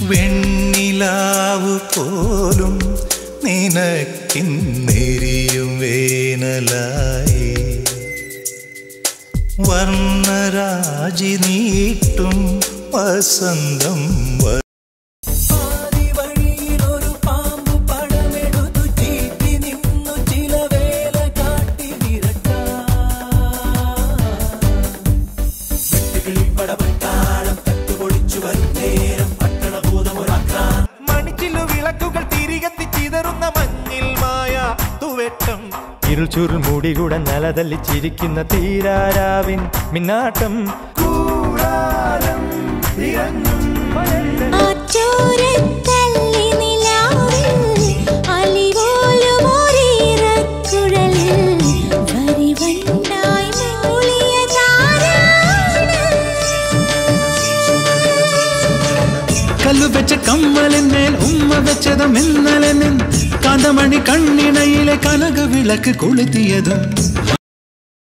വെണ്ണിലാവ് പോലും നിനക്കിന്നെരിയും വേനലായി വർണ്ണരാജി നീട്ടും വസന്തം വ- ആദിവഴിയിലൊരു പാമ്പു പടമെടുത്തു ചീറ്റി നിന്നു ചില വേല കാട്ടി വിരട്ടാൻ പടപെട്ടാളം തട്ടുപൊളിച്ചു വരും നേരം പട്ടണഭൂതമൊരാക്രാൻ മണിച്ചില്ലു വിളക്കുകൾ തിരികത്തി ചിതറുന്ന മഞ്ഞിൽ മായ തുവെട്ടം ഇരുൾ ചുരുൾ മൂടി കൂടെ നിലതല്ലി ചിരിക്കുന്ന തീരാരാവിൻ മിന്നാട്ടം കൂടാരം ഇറങ്ങും ആറ്റോരത്തല്ലി നിലാവിൽ അലിപോലും ഒരീറക്കുഴലിൽ വരിവണ്ടായി മൂളിയ കല്ലു വെച്ച കമ്മലിന്മേൽ ഉമ്മ വെച്ചതും ഇന്നലെ നിൻ കാന്തമണി കണ്ണിണയിലെ കനക വിളക്ക് കൊളുത്തിയതും